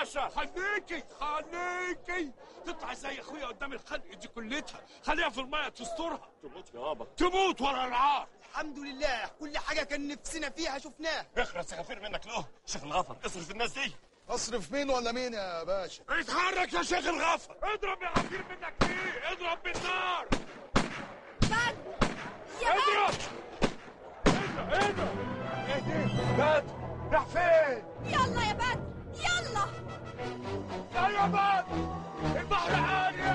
باشا خليكي خليكي تطلع زي اخويا قدام الخلق دي كلتها خليها في الميه تسترها تموت يابا تموت ورا العار الحمد لله كل حاجة كان نفسنا فيها شفناها اخرس يا غفير منك له شيخ الغفر اصرف الناس دي اصرف مين ولا مين يا باشا اتحرك يا شيخ الغفر اضرب يا غفير منك ايه اضرب بالنار بدر يا اضرب بدر اضرب اضرب ايه دي بدر راح فين يلا يا بدر يلا لا يا بدر البحر عالي